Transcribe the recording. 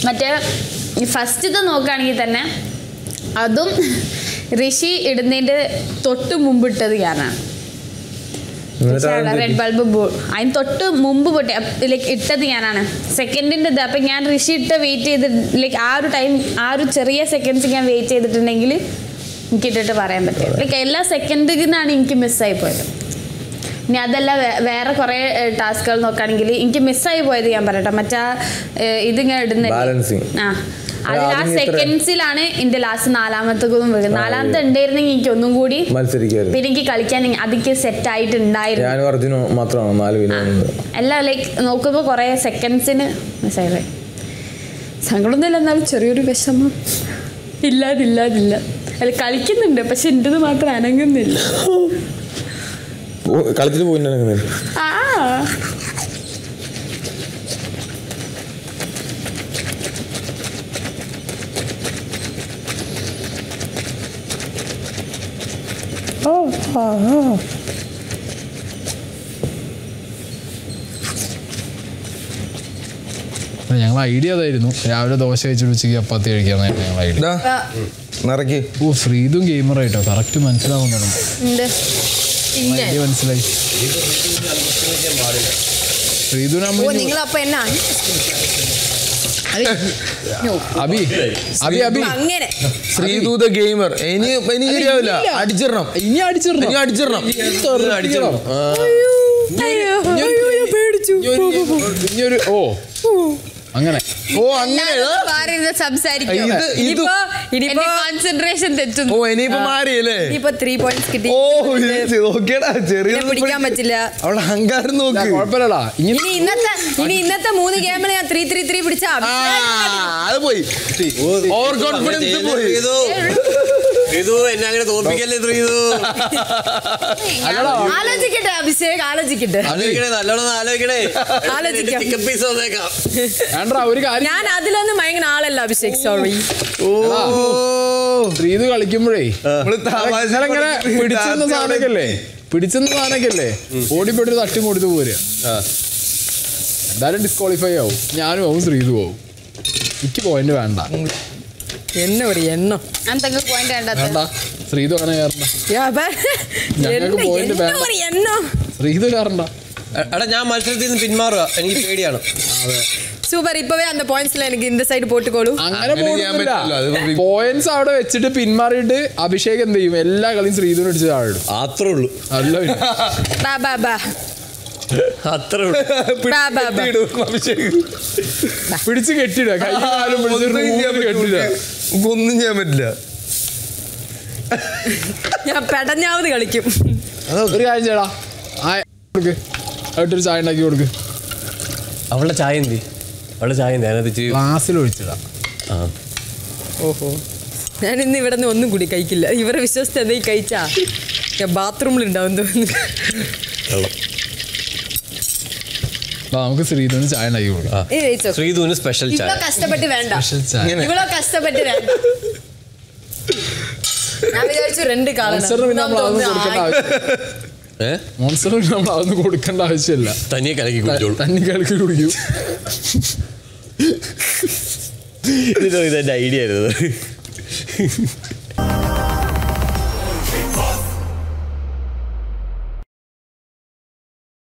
മറ്റേ ഫസ്റ്റത്തെ നോക്കുകയാണെങ്കിൽ തന്നെ അതും ഋഷി ഇടുന്നതിൻ്റെ തൊട്ട് മുമ്പ് ഇട്ടത് ഞാനാണ് റെഡ് ബൾബ് അതിന് തൊട്ട് മുമ്പ് പൊട്ടി ലൈക്ക് ഇട്ടത് ഞാനാണ് സെക്കൻഡിൻ്റെ ഇത് അപ്പം ഞാൻ ഋഷി ഇട്ട് വെയിറ്റ് ചെയ്ത് ലൈക്ക് ആ ഒരു ടൈം ആ ഒരു ചെറിയ സെക്കൻഡ്സ് ഞാൻ വെയിറ്റ് ചെയ്തിട്ടുണ്ടെങ്കിൽ എനിക്ക് ഇട്ടിട്ട് പറയാൻ പറ്റും ലൈക്ക് എല്ലാ സെക്കൻഡിൽ നിന്നാണ് എനിക്ക് മിസ്സായി പോയത് ഇനി അതല്ല വേ- വേറെ കുറേ ടാസ്കുകൾ നോക്കുകയാണെങ്കിൽ എനിക്ക് മിസ്സായി പോയത് ഞാൻ പറയട്ടെ മറ്റാ ഏഹ്, ഇതിങ്ങനെ ഇടുന്നില്ല Balancing. ആ അതിൽ ആ അതിന് ഇത്ര- സെക്കൻഡ്സിലാണ് എൻ്റെ ലാസ്റ്റ് നാലാമത്തെ വീഴുന്നത് നാലാമത്തെ ഉണ്ടായിരുന്നെങ്കിൽ എനിക്ക് ഒന്നും കൂടി മത്സരിക്കായിരുന്നു പിന്നെ എനിക്ക് കളിക്കാൻ അതൊക്കെ സെറ്റ് ആയിട്ടുണ്ടായിരുന്നു ഞാനും അർജുനും മാത്രമാണ് നാല് വിനോദം എല്ലാം ലൈക്ക് നോക്കുമ്പോൾ കുറേ സെക്കൻഡ്സിന് മിസ്സായി സങ്കടമൊന്നുമില്ല എന്നാലും ചെറിയൊരു വിഷമം ഇല്ലാതില്ലാതില്ല അല്ല കളിക്കുന്നുണ്ട് പക്ഷെ എൻ്റെത് മാത്രം അനങ്ങുന്നില്ല കളത്തിൽ പോയിട്ടുണ്ട് ആ ഞങ്ങൾ ഐഡിയ അതായിരുന്നു രാവിലെ ദോശ കഴിച്ചിട്ട് ഉച്ചയ്ക്ക് ചപ്പാത്തി കഴിക്കാന്നായിരുന്നു ഞങ്ങൾ ഐഡിയ നിറയ്ക്ക് ഓ ഫ്രീതും ഗെയിമറായിട്ടോ കറക്റ്റ് മനസ്സിലാവുന്നുണ്ട് ഉണ്ട് ഐഡിയ മനസ്സിലായി ഫ്രീതു ഓ നിങ്ങൾ അപ്പൊ എന്നാ അബി അബി അബി അങ്ങനെ ശ്രീദൂത ഗെയിമർ ഇനി എനിക്ക് ശരിയാവില്ല അടിച്ചിടണം ഇനി അടിച്ചിടണം ഇനി അടിച്ചിടണം അടിച്ചിടണം പേടിച്ചു ഇനിയൊരു ഓ അങ്ങനെ ഓ അങ്ങനെ സംസാരിക്കും ഇത് ഇത് ഇനിയിപ്പോ ഇനിയിപ്പോ കോൺസെൻട്രേഷൻ തെറ്റുന്നു ഓ ഇനിയിപ്പോ മാറിയല്ലേ ഇനിയിപ്പോ ത്രീ പോയിന്റ്സ് കിട്ടി ഓ ഇത് നോക്കിയടാ ചെറിയ ഇതിനെ പിടിക്കാൻ പറ്റില്ല അവളെ അഹങ്കാരം നോക്ക് കുഴപ്പമില്ലടാ ഇങ്ങനെ ഇനി ഇന്നത്തെ ഇനി ഇന്നത്തെ മൂന്ന് ഗെയിമിൽ ഞാൻ ത്രീ ത്രീ ത്രീ പിടിച്ച ആ അത് പോയി ഓവർ കോൺഫിഡൻസ് പോയി ഇത് എന്നെ അങ്ങനെ തോൽപ്പിക്കല്ലേ ഇത് ആലോചിക്കട്ടെ അഭിഷേക് ആലോചിക്കട്ടെ ആലോചിക്കണേ നല്ലോണം ആലോചിക്കണേ ആലോചിക്കാം. ചിക്കൻ പീസ് വന്നേക്കാം വേണ്ട ഒരു കാര്യം ഞാൻ അതിലൊന്നും ഭയങ്കര ആളല്ല അഭിഷേക് സോറി ഓ ശ്രീത് കളിക്കുമ്പോഴേ നമ്മള് തമാശ ഇന്നലെ ഇങ്ങനെ പറഞ്ഞ് പിടിച്ചെന്ന രാത്രി സാധനമൊക്കെ അല്ലേ പിടിച്ചെന്ന സാധനമൊക്കെ അല്ലേ ഓടിപ്പോയിട്ട് തട്ടി കൊടുത്ത് പോരുക എന്തായാലും ഡിസ്ക്വാളിഫൈ ആവും ഞാനും ആവും ശ്രീതു ആവും എനിക്ക് പോയിന്റ് വേണ്ട എന്നെ ഒരു എണ്ണോ എന്തൊക്കെ പോയിന്റ് വേണ്ടത് വേണ്ട ശ്രീതു അങ്ങനെ കയറണ്ട ഞങ്ങൾക്ക് എന്നെ point എന്നെ വേണം. ഒരു എണ്ണോ ശ്രീതു കയറണ്ട എടാ ഞാൻ മത്സരത്തിൽ നിന്ന് പിന്മാറുക എനിക്ക് പേടിയാണ് സൂപ്പർ ഇപ്പവേ അന്ന പോയിന്റ്സിൽ എനിക്ക് ഇന്ന സൈഡ് പോട്ടുക്കോളൂ അങ്ങനെ അങ്ങനെ ചെയ്യാൻ പറ്റില്ല. അത് പോകുന്നില്ല re- പോയിന്റ്സ് അവിടെ വെച്ചിട്ട് പിന്മാറിയിട്ട് അഭിഷേക് എന്ത് ചെയ്യും എല്ലാ കളിയും ശ്രീധുവിന് അടിച്ച് താഴെ ഇടും അത്രേ ഉള്ളൂ അല്ല പിന്നെ. ബാ ബാ ബാ അത്രേ ഉള്ളൂ ബാ ബാ ബാ ഇടും അഭിഷേക് പിടിച്ച് കെട്ടിടുക കൈ കാലും പിടിച്ച് ഒന്നും ചെയ്യാൻ റൂമിൽ കെട്ടിടുക പറ്റില്ല. ഒന്നും ചെയ്യാൻ പറ്റില്ല ഞാൻ പെടഞ്ഞാവത് കളിക്കും ഒരു കാര്യം ചെയ്യടാ ആ കൊടുക്ക് ആയിട്ടൊരു ചായ ഉണ്ടാക്കി കൊടുക്ക് അവളുടെ ചായ എന്തി അവളുടെ ചായ എന്തി അതിനകത്ത് ഇച്ചിരി ഗ്ലാസ്സിൽ ഒഴിച്ചിടാ ആ ഓഹോ ഞാൻ ഇന്ന് ഇവിടെ നിന്ന് ഒന്നും കൂടി കഴിക്കില്ല ഇവരെ വിശ്വസിച്ച് എന്തെങ്കിലും കഴിച്ചാ ഞാൻ ബാത്റൂമിൽ ഉണ്ടാവും തോന്നുന്നു വെള്ളം അപ്പൊ നമുക്ക് ശ്രീധുവിന് ചായ ഉണ്ടാക്കി കൊടുക്കാം ആ ഏയ് it's okay. ശ്രീധുവിന് സ്പെഷ്യൽ ചായ ഇവളെ കഷ്ടപ്പെട്ട് വേണ്ട സ്പെഷ്യൽ ചായ ഇവളോ കഷ്ടപ്പെട്ട് വേണ്ട ഞാൻ വിചാരിച്ചു രണ്ട് മോൺസ്റ്ററിന് പിന്നെ നമ്മൾ അതൊന്നും കൊടുക്കേണ്ട കാണാൻ ആവശ്യം ഏ മോൺസ്റ്ററിന് നമ്മൾ അതൊന്നും കൊടുക്കേണ്ട ആവശ്യമില്ല തനിയെ കലക്കി കുടിച്ചോളൂ തന്നി കളിക്ക് കുടിക്കും ഇതിന്റെ ഇതെന്റെ ഐഡിയ ആയിരുന്നു